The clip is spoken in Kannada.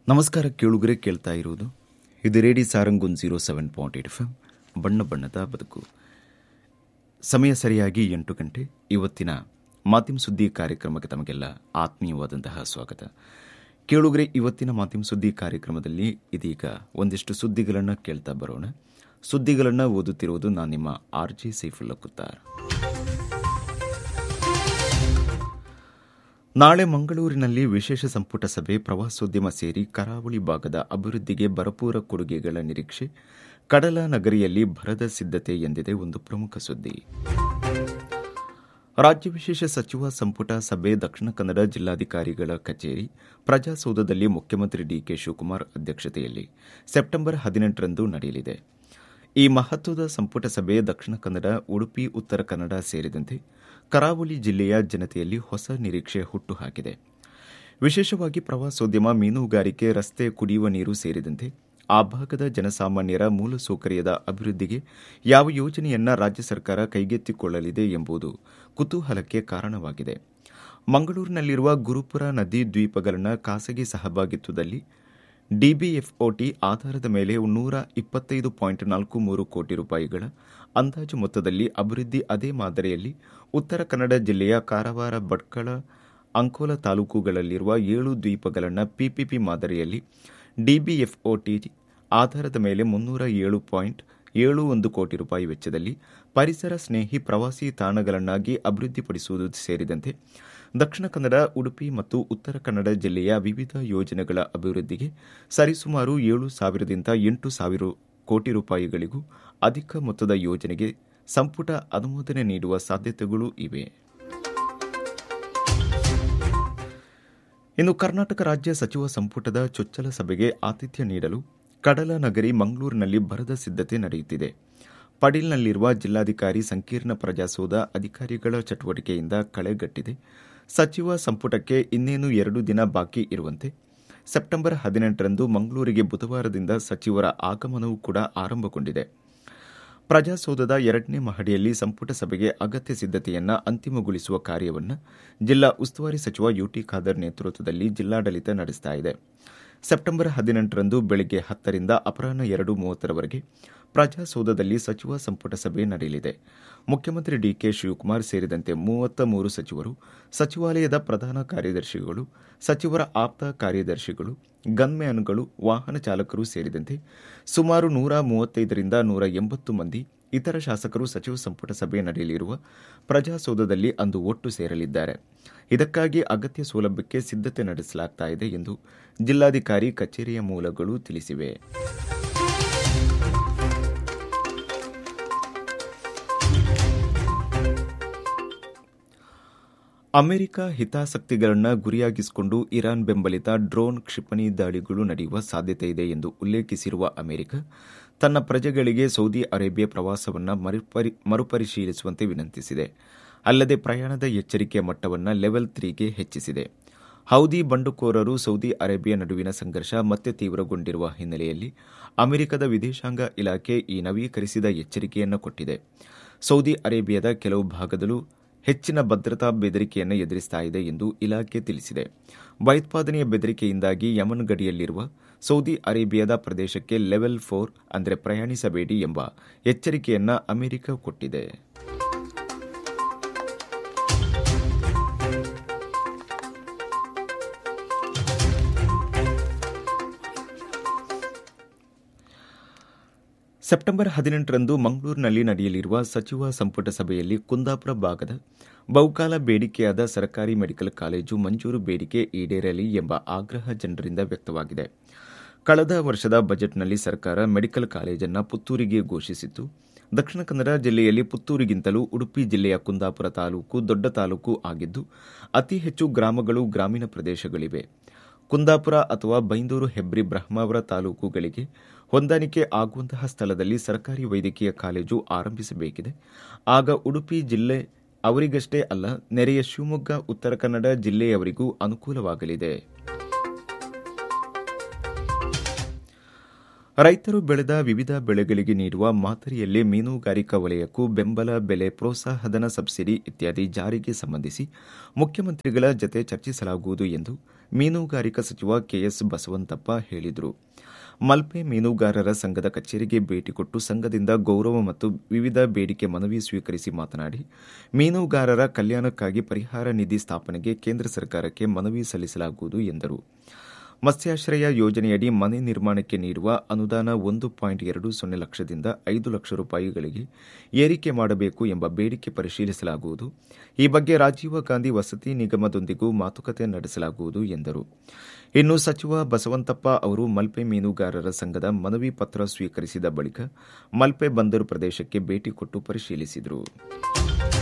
ನಮಸ್ಕಾರ ಕೇಳುಗರೆ ಕೇಳ್ತಾ ಇರುವುದು ಇದು ರೇಡಿ ಸಾರಂಗುನ್ zero seven point eight F ಬಣ್ಣ ಬಣ್ಣದ ಬದುಕು ಸಮಯ ಸರಿಯಾಗಿ ಎಂಟು ಗಂಟೆ ಇವತ್ತಿನ ಮಾಧ್ಯಮ ಸುದ್ದಿ ಕಾರ್ಯಕ್ರಮಕ್ಕೆ ತಮಗೆಲ್ಲ ಆತ್ಮೀಯವಾದಂತಹ ಸ್ವಾಗತ ಕೇಳುಗರೆ ಇವತ್ತಿನ ಮಾಧ್ಯಮ ಸುದ್ದಿ ಕಾರ್ಯಕ್ರಮದಲ್ಲಿ ಇದೀಗ ಒಂದಿಷ್ಟು ಸುದ್ದಿಗಳನ್ನು ಕೇಳ್ತಾ ಬರೋಣ ಸುದ್ದಿಗಳನ್ನು ಓದುತ್ತಿರುವುದು ನಾನು ನಿಮ್ಮ ಆರ್ ಜೆ ಸೈಫುಲ್ಲಾ ಕುತ್ತಾರ್ ನಾಳೆ ಮಂಗಳೂರಿನಲ್ಲಿ ವಿಶೇಷ ಸಂಪುಟ ಸಭೆ ಪ್ರವಾಸೋದ್ಯಮ ಸೇರಿ ಕರಾವಳಿ ಭಾಗದ ಅಭಿವೃದ್ಧಿಗೆ ಭರಪೂರ ಕೊಡುಗೆಗಳ ನಿರೀಕ್ಷೆ ಕಡಲ ನಗರಿಯಲ್ಲಿ ಭರದ ಸಿದ್ಧತೆ ಎಂದಿದೆ ಒಂದು ಪ್ರಮುಖ ಸುದ್ದಿ ರಾಜ್ಯ ವಿಶೇಷ ಸಚಿವ ಸಂಪುಟ ಸಭೆ ದಕ್ಷಿಣ ಕನ್ನಡ ಜಿಲ್ಲಾಧಿಕಾರಿಗಳ ಕಚೇರಿ ಪ್ರಜಾಸೌಧದಲ್ಲಿ ಮುಖ್ಯಮಂತ್ರಿ ಡಿಕೆ ಶಿವಕುಮಾರ್ ಅಧ್ಯಕ್ಷತೆಯಲ್ಲಿ ಸೆಪ್ಟೆಂಬರ್ ಹದಿನೆಂಟರಂದು ನಡೆಯಲಿದೆ ಈ ಮಹತ್ವದ ಸಂಪುಟ ಸಭೆ ದಕ್ಷಿಣ ಕನ್ನಡ ಉಡುಪಿ ಉತ್ತರ ಕನ್ನಡ ಸೇರಿದಂತೆ ಕರಾವಳಿ ಜಿಲ್ಲೆಯ ಜನತೆಯಲ್ಲಿ ಹೊಸ ನಿರೀಕ್ಷೆ ಹುಟ್ಟುಹಾಕಿದೆ ವಿಶೇಷವಾಗಿ ಪ್ರವಾಸೋದ್ಯಮ ಮೀನುಗಾರಿಕೆ ರಸ್ತೆ ಕುಡಿಯುವ ನೀರು ಸೇರಿದಂತೆ ಆ ಭಾಗದ ಜನಸಾಮಾನ್ಯರ ಮೂಲಸೌಕರ್ಯದ ಅಭಿವೃದ್ಧಿಗೆ ಯಾವ ಯೋಜನೆಯನ್ನ ರಾಜ್ಯ ಸರ್ಕಾರ ಕೈಗೆತ್ತಿಕೊಳ್ಳಲಿದೆ ಎಂಬುದು ಕುತೂಹಲಕ್ಕೆ ಕಾರಣವಾಗಿದೆ ಮಂಗಳೂರಿನಲ್ಲಿರುವ ಗುರುಪುರ ನದಿ ದ್ವೀಪಗಳನ್ನ ಖಾಸಗಿ ಸಹಭಾಗಿತ್ವದಲ್ಲಿ ಡಿಬಿಎಫ್ಒಟಿ ಆಧಾರದ ಮೇಲೆ ನೂರ ಇಪ್ಪತ್ತೈದು ಪಾಯಿಂಟ್ ನಾಲ್ಕು ಮೂರು ಕೋಟಿ ರೂಪಾಯಿಗಳ ಅಂದಾಜು ಮೊತ್ತದಲ್ಲಿ ಅಭಿವೃದ್ಧಿ ಅದೇ ಮಾದರಿಯಲ್ಲಿ ಉತ್ತರ ಕನ್ನಡ ಜಿಲ್ಲೆಯ ಕಾರವಾರ ಭಟ್ಕಳ ಅಂಕೋಲ ತಾಲೂಕುಗಳಲ್ಲಿರುವ ಏಳು ದ್ವೀಪಗಳನ್ನು ಪಿಪಿಪಿ ಮಾದರಿಯಲ್ಲಿ ಡಿಬಿಎಫ್ಒಟಿ ಆಧಾರದ ಮೇಲೆ ಮುನ್ನೂರ ಏಳು ಪಾಯಿಂಟ್ ಏಳು ಒಂದು ಕೋಟಿ ರೂಪಾಯಿ ವೆಚ್ಚದಲ್ಲಿ ಪರಿಸರ ಸ್ನೇಹಿ ಪ್ರವಾಸಿ ತಾಣಗಳನ್ನಾಗಿ ಅಭಿವೃದ್ಧಿಪಡಿಸುವುದು ಸೇರಿದಂತೆ ದಕ್ಷಿಣ ಕನ್ನಡ ಉಡುಪಿ ಮತ್ತು ಉತ್ತರ ಕನ್ನಡ ಜಿಲ್ಲೆಯ ವಿವಿಧ ಯೋಜನೆಗಳ ಅಭಿವೃದ್ಧಿಗೆ ಸರಿಸುಮಾರು ಏಳು ಸಾವಿರದಿಂದ ಎಂಟು ಸಾವಿರ ಕೋಟಿ ರೂಪಾಯಿಗಳಿಗೂ ಅಧಿಕ ಮೊತ್ತದ ಯೋಜನೆಗೆ ಸಂಪುಟ ಅನುಮೋದನೆ ನೀಡುವ ಸಾಧ್ಯತೆಗಳೂ ಇವೆ ಇನ್ನು ಕರ್ನಾಟಕ ರಾಜ್ಯ ಸಚಿವ ಸಂಪುಟದ ಚೊಚ್ಚಲ ಸಭೆಗೆ ಆತಿಥ್ಯ ನೀಡಲು ಕಡಲ ನಗರಿ ಮಂಗಳೂರಿನಲ್ಲಿ ಭರದ ಸಿದ್ಧತೆ ನಡೆಯುತ್ತಿದೆ ಪಡೀಲ್ನಲ್ಲಿರುವ ಜಿಲ್ಲಾಧಿಕಾರಿ ಸಂಕೀರ್ಣ ಪ್ರಜಾಸೌಧ ಅಧಿಕಾರಿಗಳ ಚಟುವಟಿಕೆಯಿಂದ ಕಳೆಗಟ್ಟಿದೆ ಸಚಿವ ಸಂಪುಟಕ್ಕೆ ಇನ್ನೇನು ಎರಡು ದಿನ ಬಾಕಿ ಇರುವಂತೆ ಸೆಪ್ಟೆಂಬರ್ ಹದಿನೆಂಟರಂದು ಮಂಗಳೂರಿಗೆ ಬುಧವಾರದಿಂದ ಸಚಿವರ ಆಗಮನವೂ ಕೂಡ ಆರಂಭಗೊಂಡಿದೆ ಪ್ರಜಾಸೌಧದ ಎರಡನೇ ಮಹಡಿಯಲ್ಲಿ ಸಂಪುಟ ಸಭೆಗೆ ಅಗತ್ಯ ಸಿದ್ಧತೆಯನ್ನ ಅಂತಿಮಗೊಳಿಸುವ ಕಾರ್ಯವನ್ನು ಜಿಲ್ಲಾ ಉಸ್ತುವಾರಿ ಸಚಿವ ಯುಟಿ ಖಾದರ್ ನೇತೃತ್ವದಲ್ಲಿ ಜಿಲ್ಲಾಡಳಿತ ನಡೆಸ್ತಾ ಇದೆ ಸೆಪ್ಟೆಂಬರ್ ಹದಿನೆಂಟರಂದು ಬೆಳಗ್ಗೆ ಹತ್ತರಿಂದ ಅಪರಾಹ್ನ ಎರಡು ಮೂವತ್ತರವರೆಗೆ ಪ್ರಜಾಸೌಧದಲ್ಲಿ ಸಚಿವ ಸಂಪುಟ ಸಭೆ ನಡೆಯಲಿದೆ ಮುಖ್ಯಮಂತ್ರಿ ಡಿಕೆ ಶಿವಕುಮಾರ್ ಸೇರಿದಂತೆ ಮೂವತ್ತ ಮೂರು ಸಚಿವರು ಸಚಿವಾಲಯದ ಪ್ರಧಾನ ಕಾರ್ಯದರ್ಶಿಗಳು ಸಚಿವರ ಆಪ್ತ ಕಾರ್ಯದರ್ಶಿಗಳು ಗನ್ಮ್ಯಾನ್ಗಳು ವಾಹನ ಚಾಲಕರು ಸೇರಿದಂತೆ ಸುಮಾರು ನೂರ ಮೂವತ್ತೈದರಿಂದ ನೂರ ಎಂಬತ್ತು ಮಂದಿ ಇತರ ಶಾಸಕರು ಸಚಿವ ಸಂಪುಟ ಸಭೆ ನಡೆಯಲಿರುವ ಪ್ರಜಾಸೌಧದಲ್ಲಿ ಅಂದು ಒಟ್ಟು ಸೇರಲಿದ್ದಾರೆ ಇದಕ್ಕಾಗಿ ಅಗತ್ಯ ಸೌಲಭ್ಯಕ್ಕೆ ಸಿದ್ಧತೆ ನಡೆಸಲಾಗ್ತಾ ಇದೆ ಎಂದು ಜಿಲ್ಲಾಧಿಕಾರಿ ಕಚೇರಿಯ ಮೂಲಗಳು ತಿಳಿಸಿವೆ ಅಮೆರಿಕ ಹಿತಾಸಕ್ತಿಗಳನ್ನು ಗುರಿಯಾಗಿಸಿಕೊಂಡು ಇರಾನ್ ಬೆಂಬಲಿತ ಡ್ರೋನ್ ಕ್ಷಿಪಣಿ ದಾಳಿಗಳು ನಡೆಯುವ ಸಾಧ್ಯತೆ ಇದೆ ಎಂದು ಉಲ್ಲೇಖಿಸಿರುವ ಅಮೆರಿಕ ತನ್ನ ಪ್ರಜೆಗಳಿಗೆ ಸೌದಿ ಅರೇಬಿಯಾ ಪ್ರವಾಸವನ್ನು ಮರುಪರಿಶೀಲಿಸುವಂತೆ ವಿನಂತಿಸಿದೆ ಅಲ್ಲದೆ ಪ್ರಯಾಣದ ಎಚ್ಚರಿಕೆಯ ಮಟ್ಟವನ್ನು ಲೆವೆಲ್ ತ್ರೀಗೆ ಹೆಚ್ಚಿಸಿದೆ ಹೌದಿ ಬಂಡುಕೋರರು ಸೌದಿ ಅರೇಬಿಯಾ ನಡುವಿನ ಸಂಘರ್ಷ ಮತ್ತೆ ತೀವ್ರಗೊಂಡಿರುವ ಹಿನ್ನೆಲೆಯಲ್ಲಿ ಅಮೆರಿಕದ ವಿದೇಶಾಂಗ ಇಲಾಖೆ ಈ ನವೀಕರಿಸಿದ ಎಚ್ಚರಿಕೆಯನ್ನು ಕೊಟ್ಟಿದೆ ಸೌದಿ ಅರೇಬಿಯಾದ ಕೆಲವು ಭಾಗದಲ್ಲೂ ಹೆಚ್ಚಿನ ಭದ್ರತಾ ಬೆದರಿಕೆಯನ್ನು ಎದುರಿಸ್ತಾ ಇದೆ ಎಂದು ಇಲಾಖೆ ತಿಳಿಸಿದೆ ಭಯೋತ್ಪಾದನೆಯ ಬೆದರಿಕೆಯಿಂದಾಗಿ ಯಮನ್ ಗಡಿಯಲ್ಲಿರುವ ಸೌದಿ ಅರೇಬಿಯಾದ ಪ್ರದೇಶಕ್ಕೆ ಲೆವೆಲ್ ಫೋರ್ ಅಂದರೆ ಪ್ರಯಾಣಿಸಬೇಡಿ ಎಂಬ ಎಚ್ಚರಿಕೆಯನ್ನ ಅಮೆರಿಕ ಕೊಟ್ಟಿದೆ ಸೆಪ್ಟೆಂಬರ್ ಹದಿನೆಂಟರಂದು ಮಂಗಳೂರಿನಲ್ಲಿ ನಡೆಯಲಿರುವ ಸಚಿವ ಸಂಪುಟ ಸಭೆಯಲ್ಲಿ ಕುಂದಾಪುರ ಭಾಗದ ಬಹುಕಾಲ ಬೇಡಿಕೆಯಾದ ಸರ್ಕಾರಿ ಮೆಡಿಕಲ್ ಕಾಲೇಜು ಮಂಜೂರು ಬೇಡಿಕೆ ಈಡೇರಲಿ ಎಂಬ ಆಗ್ರಹ ಜನರಿಂದ ವ್ಯಕ್ತವಾಗಿದೆ ಕಳೆದ ವರ್ಷದ ಬಜೆಟ್ನಲ್ಲಿ ಸರ್ಕಾರ ಮೆಡಿಕಲ್ ಕಾಲೇಜನ್ನು ಪುತ್ತೂರಿಗೆ ಘೋಷಿಸಿತ್ತು ದಕ್ಷಿಣ ಕನ್ನಡ ಜಿಲ್ಲೆಯಲ್ಲಿ ಪುತ್ತೂರಿಗಿಂತಲೂ ಉಡುಪಿ ಜಿಲ್ಲೆಯ ಕುಂದಾಪುರ ತಾಲೂಕು ದೊಡ್ಡ ತಾಲೂಕು ಆಗಿದ್ದು ಅತಿ ಹೆಚ್ಚು ಗ್ರಾಮಗಳು ಗ್ರಾಮೀಣ ಪ್ರದೇಶಗಳಿವೆ ಕುಂದಾಪುರ ಅಥವಾ ಬೈಂದೂರು ಹೆಬ್ರಿ ಬ್ರಹ್ಮಾವರ ತಾಲೂಕುಗಳಿಗೆ ಹೊಂದಾಣಿಕೆ ಆಗುವಂತಹ ಸ್ಥಳದಲ್ಲಿ ಸರ್ಕಾರಿ ವೈದ್ಯಕೀಯ ಕಾಲೇಜು ಆರಂಭಿಸಬೇಕಿದೆ ಆಗ ಉಡುಪಿ ಜಿಲ್ಲೆ ಅವರಿಗಷ್ಟೇ ಅಲ್ಲ ನೆರೆಯ ಶಿವಮೊಗ್ಗ ಉತ್ತರ ಕನ್ನಡ ಜಿಲ್ಲೆಯವರಿಗೂ ಅನುಕೂಲವಾಗಲಿದೆ ರೈತರು ಬೆಳೆದ ವಿವಿಧ ಬೆಳೆಗಳಿಗೆ ನೀಡುವ ಮಾದರಿಯಲ್ಲೇ ಮೀನುಗಾರಿಕಾ ವಲಯಕ್ಕೂ ಬೆಂಬಲ ಬೆಲೆ ಪ್ರೋತ್ಸಾಹಧನ ಸಬ್ಸಿಡಿ ಇತ್ಯಾದಿ ಜಾರಿಗೆ ಸಂಬಂಧಿಸಿ ಮುಖ್ಯಮಂತ್ರಿಗಳ ಜತೆ ಚರ್ಚಿಸಲಾಗುವುದು ಎಂದು ಮೀನುಗಾರಿಕಾ ಸಚಿವ ಕೆಎಸ್ ಬಸವಂತಪ್ಪ ಹೇಳಿದರು ಮಲ್ಪೆ ಮೀನುಗಾರರ ಸಂಘದ ಕಚೇರಿಗೆ ಭೇಟಿ ಕೊಟ್ಟು ಸಂಘದಿಂದ ಗೌರವ ಮತ್ತು ವಿವಿಧ ಬೇಡಿಕೆ ಮನವಿ ಸ್ವೀಕರಿಸಿ ಮಾತನಾಡಿ ಮೀನುಗಾರರ ಕಲ್ಯಾಣಕ್ಕಾಗಿ ಪರಿಹಾರ ನಿಧಿ ಸ್ಥಾಪನೆಗೆ ಕೇಂದ್ರ ಸರ್ಕಾರಕ್ಕೆ ಮನವಿ ಸಲ್ಲಿಸಲಾಗುವುದು ಎಂದರು ಮತ್ಸ್ಯಾಶ್ರಯ ಯೋಜನೆಯಡಿ ಮನೆ ನಿರ್ಮಾಣಕ್ಕೆ ನೀಡುವ ಅನುದಾನ ಒಂದು ಪಾಯಿಂಟ್ ಎರಡು ಸೊನ್ನೆ ಲಕ್ಷದಿಂದ ಐದು ಲಕ್ಷ ರೂಪಾಯಿಗಳಿಗೆ ಏರಿಕೆ ಮಾಡಬೇಕು ಎಂಬ ಬೇಡಿಕೆ ಪರಿಶೀಲಿಸಲಾಗುವುದು ಈ ಬಗ್ಗೆ ರಾಜೀವ ಗಾಂಧಿ ವಸತಿ ನಿಗಮದೊಂದಿಗೂ ಮಾತುಕತೆ ನಡೆಸಲಾಗುವುದು ಎಂದರು ಇನ್ನು ಸಚಿವ ಬಸವಂತಪ್ಪ ಅವರು ಮಲ್ಪೆ ಮೀನುಗಾರರ ಸಂಘದ ಮನವಿ ಪತ್ರ ಸ್ವೀಕರಿಸಿದ ಬಳಿಕ ಮಲ್ಪೆ ಬಂದರು ಪ್ರದೇಶಕ್ಕೆ ಭೇಟಿ ಕೊಟ್ಟು ಪರಿಶೀಲಿಸಿದರು